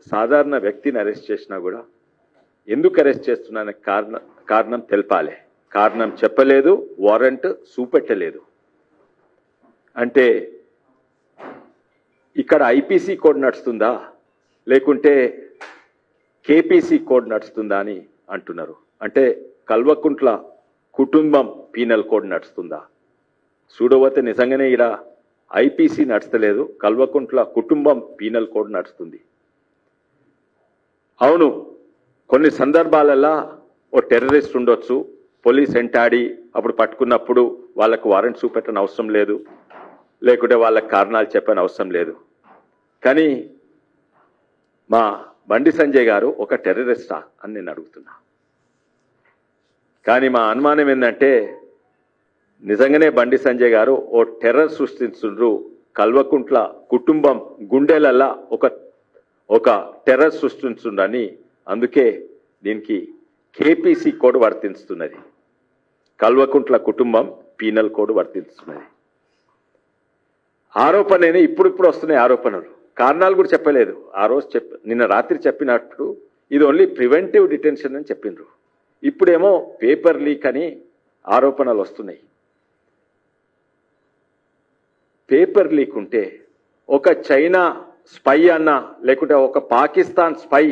సాధారణ వ్యక్తిని అరెస్ట్ చేసినా కూడా ఎందుకు అరెస్ట్ చేస్తున్నానే కారణం కారణం తెలపాలి కారణం చెప్పలేదు వారెంట్ చూపెట్టలేదు అంటే ఇక్కడ ఐపీసీ కోడ్ నడుస్తుందా లేకుంటే కేపీసీ కోడ్ నడుస్తుందా అని అంటున్నారు అంటే కల్వకుంట్ల కుటుంబం పీనల్ కోడ్ నడుస్తుందా చూడవతే నిజంగానే ఇక్కడ ఐపీసీ నడుస్తలేదు కల్వకుంట్ల కుటుంబం పీనల్ కోడ్ నడుస్తుంది అవును కొన్ని సందర్భాలలో ఓ టెర్రరిస్ట్ ఉండొచ్చు పోలీస్ ఎంటాడి అప్పుడు పట్టుకున్నప్పుడు వాళ్ళకు వారెంట్ చూపెట్టని అవసరం లేదు లేకుంటే వాళ్ళకి కారణాలు చెప్పని అవసరం లేదు కానీ మా బండి సంజయ్ గారు ఒక టెర్రరిస్టా అని నేను అడుగుతున్నా కానీ మా అనుమానం ఏంటంటే నిజంగానే బండి సంజయ్ గారు ఓ టెర్రర్ సృష్టించుండ్రు కల్వకుంట్ల కుటుంబం గుండెలల్లా ఒక ఒక టెర్రర్ సృష్టించుండని అందుకే దీనికి కేపీసీ కోడ్ వర్తిస్తున్నది కల్వకుంట్ల కుటుంబం పీనల్ కోడ్ వర్తిస్తున్నది ఆరోపణ ఇప్పుడిప్పుడు వస్తున్నాయి ఆరోపణలు కారణాలు కూడా చెప్పలేదు ఆ రోజు చెప్ నిన్న రాత్రి చెప్పినట్టు ఇది ఓన్లీ ప్రివెంటివ్ డిటెన్షన్ అని చెప్పిండ్రు ఇప్పుడేమో పేపర్ లీక్ అని ఆరోపణలు వస్తున్నాయి పేపర్ లీక్ ఉంటే ఒక చైనా స్పై అన్న లేకుంటే ఒక పాకిస్తాన్ స్పై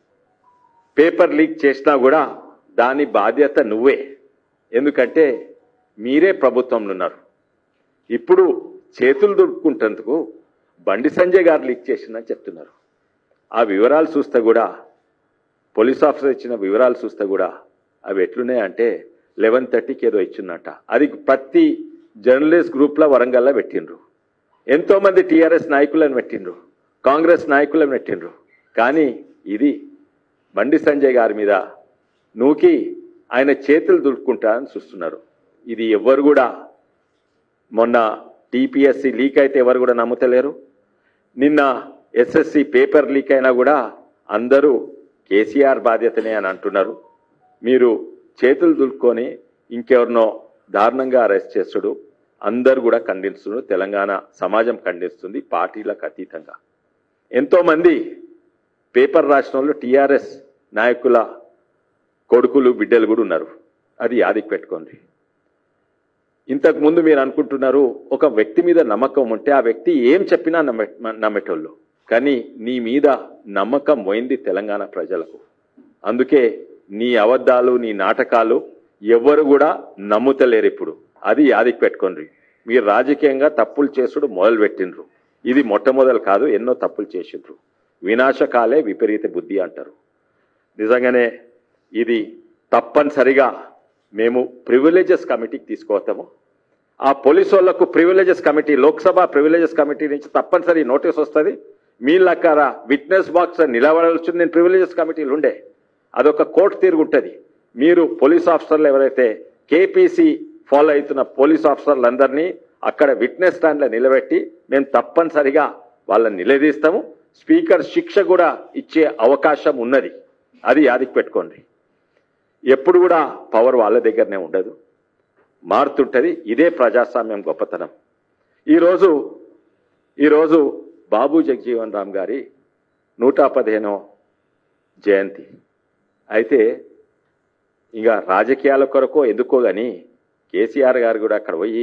పేపర్ లీక్ చేసినా కూడా దాని బాధ్యత నువ్వే ఎందుకంటే మీరే ప్రభుత్వంలో ఉన్నారు ఇప్పుడు చేతులు దొరుకుతుంటందుకు బండి సంజయ్ గారు లీక్ చేసిందని చెప్తున్నారు ఆ వివరాలు చూస్తే కూడా పోలీస్ ఆఫీసర్ ఇచ్చిన వివరాలు చూస్తే కూడా అవి ఎట్లున్నాయంటే లెవెన్ థర్టీకి ఏదో ఇచ్చిందట అది ప్రతి జర్నలిస్ట్ గ్రూప్లో వరంగల్లో పెట్టిండ్రు ఎంతో మంది టీఆర్ఎస్ నాయకులను పెట్టిండ్రు కాంగ్రెస్ నాయకులను పెట్టిండ్రు కానీ ఇది బండి సంజయ్ గారి మీద నూకి ఆయన చేతులు దుడుకుంటారని చూస్తున్నారు ఇది ఎవ్వరు కూడా మొన్న టీపీఎస్సీ లీక్ అయితే ఎవరు కూడా నమ్ముతలేరు నిన్న ఎస్ఎస్సి పేపర్ లీక్ అయినా కూడా అందరూ కేసీఆర్ బాధ్యతనే అని అంటున్నారు మీరు చేతులు దులుపుకొని ఇంకెవరినో దారుణంగా అరెస్ట్ చేస్తుడు అందరు కూడా ఖండిస్తున్నారు తెలంగాణ సమాజం ఖండిస్తుంది పార్టీలకు అతీతంగా ఎంతో మంది పేపర్ రాసిన వాళ్ళు టీఆర్ఎస్ నాయకుల కొడుకులు బిడ్డలు కూడా ఉన్నారు అది యాదికి పెట్టుకోండి ఇంతకు ముందు మీరు అనుకుంటున్నారు ఒక వ్యక్తి మీద నమ్మకం ఉంటే ఆ వ్యక్తి ఏం చెప్పినా నమ్మె నమ్మేటోళ్ళు కానీ నీ మీద నమ్మకం పోయింది తెలంగాణ ప్రజలకు అందుకే నీ అబద్ధాలు నీ నాటకాలు ఎవ్వరు కూడా నమ్ముతలేరు ఇప్పుడు అది యాదికి పెట్టుకోండి మీరు రాజకీయంగా తప్పులు చేసుడు మొదలు పెట్టిండ్రు ఇది మొట్టమొదలు కాదు ఎన్నో తప్పులు చేసిండ్రు వినాశకాలే విపరీత బుద్ధి అంటారు నిజంగానే ఇది తప్పనిసరిగా మేము ప్రివిలేజెస్ కమిటీకి తీసుకుపోతాము ఆ పోలీసు వాళ్లకు privileges committee Lok Sabha privileges committee నుంచి తప్పనిసరి నోటీస్ వస్తుంది మీ లెక్కర విట్నెస్ బాక్స్ నిలబడాల్సి నేను ప్రివిలేజెస్ కమిటీలు ఉండే అదొక కోర్టు తీరుగుంటుంది మీరు పోలీస్ ఆఫీసర్లు ఎవరైతే కేపీసీ ఫాలో అవుతున్న పోలీస్ ఆఫీసర్లందరినీ అక్కడ విట్నెస్ స్టాండ్లో నిలబెట్టి మేము తప్పనిసరిగా వాళ్ళని నిలదీస్తాము స్పీకర్ శిక్ష కూడా ఇచ్చే అవకాశం ఉన్నది అది యాదికి పెట్టుకోండి ఎప్పుడు కూడా పవర్ వాళ్ళ దగ్గరనే ఉండదు మారుతుంటది ఇదే ప్రజాస్వామ్యం గొప్పతనం ఈరోజు ఈరోజు బాబు జగజీవన్ రామ్ గారి నూట పదిహేనో జయంతి అయితే ఇక రాజకీయాల కొరకో ఎందుకో గాని కేసీఆర్ గారు కూడా అక్కడ పోయి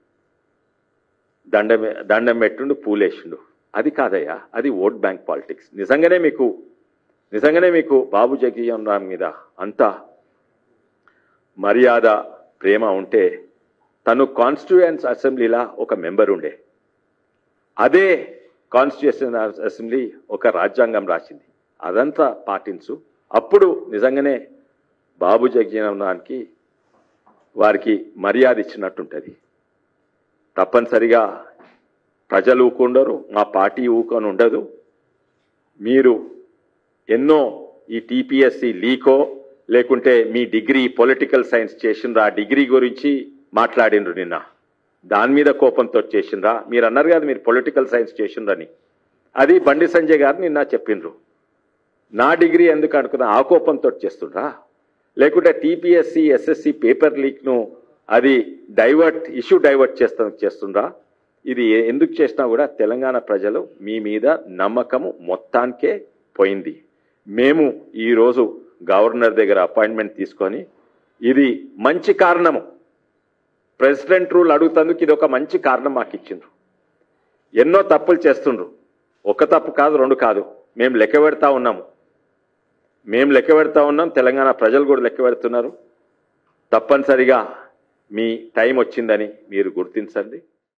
దండం దండం పెట్టుండు పూలేసిండు అది కాదయ్యా అది ఓట్ బ్యాంక్ పాలిటిక్స్ నిజంగానే మీకు నిజంగానే మీకు బాబు జగజీవన్ రామ్ మీద అంతా మర్యాద ప్రేమ ఉంటే తను కాన్స్టిట్యూయన్స్ అసెంబ్లీలా ఒక మెంబర్ ఉండే అదే కాన్స్టిట్యూషన్ అసెంబ్లీ ఒక రాజ్యాంగం రాసింది అదంతా పాటించు అప్పుడు నిజంగానే బాబు జగజీవనానికి వారికి మర్యాద ఇచ్చినట్టుంటుంది తప్పనిసరిగా ప్రజలు ఊకుండరు మా పార్టీ ఊకొని ఉండదు మీరు ఎన్నో ఈ టీపీఎస్సి లీకో లేకుంటే మీ డిగ్రీ పొలిటికల్ సైన్స్ చేసిండ్రా ఆ డిగ్రీ గురించి మాట్లాడిండ్రు నిన్న దాని మీద కోపంతో చేసిండ్రా మీరు అన్నారు కదా మీరు పొలిటికల్ సైన్స్ చేసిండ్రని అది బండి సంజయ్ గారు నిన్న చెప్పిండ్రు నా డిగ్రీ ఎందుకు అనుకున్నా ఆ కోపంతో చేస్తుండ్రా లేకుంటే టీపీఎస్సి ఎస్ఎస్సి పేపర్ లీక్ను అది డైవర్ట్ ఇష్యూ డైవర్ట్ చేస్తా చేస్తుండ్రా ఇది ఎందుకు చేసినా కూడా తెలంగాణ ప్రజలు మీ మీద నమ్మకము మొత్తానికే పోయింది మేము ఈరోజు గవర్నర్ దగ్గర అపాయింట్మెంట్ తీసుకొని ఇది మంచి కారణము ప్రెసిడెంట్ రూల్ అడుగుతందుకు ఇది ఒక మంచి కారణం మాకు ఇచ్చిండ్రు ఎన్నో తప్పులు చేస్తుండ్రు ఒక తప్పు కాదు రెండు కాదు మేము లెక్క పెడతా ఉన్నాము మేము లెక్క పెడతా ఉన్నాం తెలంగాణ ప్రజలు కూడా లెక్క పెడుతున్నారు తప్పనిసరిగా మీ టైం వచ్చిందని మీరు గుర్తించండి